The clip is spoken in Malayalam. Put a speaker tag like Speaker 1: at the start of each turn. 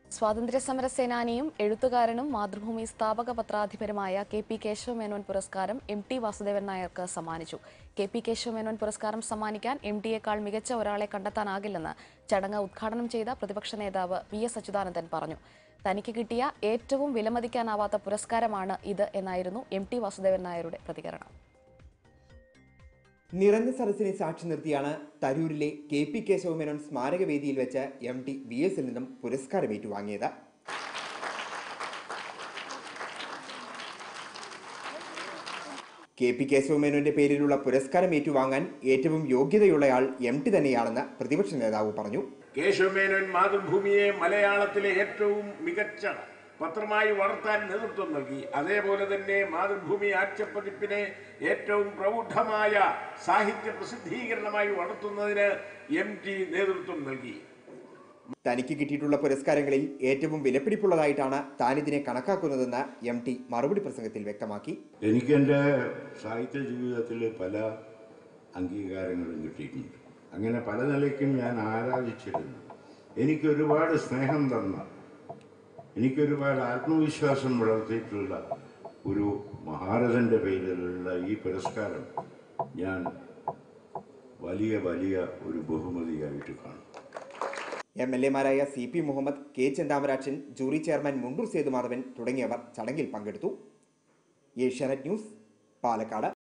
Speaker 1: സ്വാതന്ത്ര്യ സമര സേനാനിയും എഴുത്തുകാരനും മാതൃഭൂമി സ്ഥാപക പത്രാധിപരുമായ കെ പി കേശവമേനോൻ പുരസ്കാരം എം ടി വാസുദേവൻ നായർക്ക് സമ്മാനിച്ചു കെ പി കേശവമേനോൻ പുരസ്കാരം സമ്മാനിക്കാൻ എം ടിയേക്കാൾ മികച്ച ഒരാളെ കണ്ടെത്താനാകില്ലെന്ന് ചടങ്ങ് ഉദ്ഘാടനം ചെയ്ത പ്രതിപക്ഷ നേതാവ് വി എസ് അച്യുതാനന്ദൻ പറഞ്ഞു തനിക്ക് കിട്ടിയ ഏറ്റവും വിലമതിക്കാനാവാത്ത പുരസ്കാരമാണ് ഇത് എന്നായിരുന്നു എം ടി വാസുദേവൻ നായരുടെ പ്രതികരണം
Speaker 2: നിറഞ്ഞ സദസ്സിനെ സാക്ഷി നിർത്തിയാണ് തരൂരിലെ കെ പി കേശവമേനോൻ സ്മാരക വേദിയിൽ വെച്ച് എം ടി വി എസിൽ നിന്നും പുരസ്കാരം ഏറ്റുവാങ്ങിയത് കെ പി കേശവമേനോന്റെ പേരിലുള്ള പുരസ്കാരം ഏറ്റുവാങ്ങാൻ ഏറ്റവും യോഗ്യതയുള്ളയാൾ എം ടി തന്നെയാണെന്ന് പ്രതിപക്ഷ നേതാവ് പറഞ്ഞു
Speaker 3: കേശവമേനോൻ മാതൃഭൂമിയെ മലയാളത്തിലെ ഏറ്റവും മികച്ച പത്രമായി വളർത്താൻ നേതൃത്വം നൽകി അതേപോലെ തന്നെ മാതൃഭൂമി ആഴ്ചപ്പതിപ്പിനെ ഏറ്റവും പ്രൗഢമായ സാഹിത്യ പ്രസിദ്ധീകരണമായി വളർത്തുന്നതിന് എം ടി നേതൃത്വം നൽകി
Speaker 2: തനിക്ക് കിട്ടിയിട്ടുള്ള പുരസ്കാരങ്ങളിൽ ഏറ്റവും വിലപിടിപ്പുള്ളതായിട്ടാണ് താനിതിനെ കണക്കാക്കുന്നതെന്ന് എം ടി മറുപടി പ്രസംഗത്തിൽ വ്യക്തമാക്കി
Speaker 4: എനിക്ക് എൻ്റെ സാഹിത്യ ജീവിതത്തിൽ പല അംഗീകാരങ്ങളും കിട്ടിയിട്ടുണ്ട് അങ്ങനെ പല നിലയ്ക്കും ഞാൻ ആരാധിച്ചിരുന്നു എനിക്ക് ഒരുപാട് സ്നേഹം തന്ന എനിക്കൊരുപാട് ആത്മവിശ്വാസം വളർത്തിയിട്ടുള്ള ഒരു മഹാരഥൻ്റെ പേരിലുള്ള ഈ പുരസ്കാരം ഞാൻ വലിയ വലിയ ഒരു ബഹുമതിയായിട്ട് കാണും
Speaker 2: എം എൽ എമാരായ C P Muhammad K Chenthamarakshan jury chairman Mundoor Sethumadhavan തുടങ്ങിയവർ ചടങ്ങിൽ പങ്കെടുത്തു ഏഷ്യാനെറ്റ് ന്യൂസ് പാലക്കാട്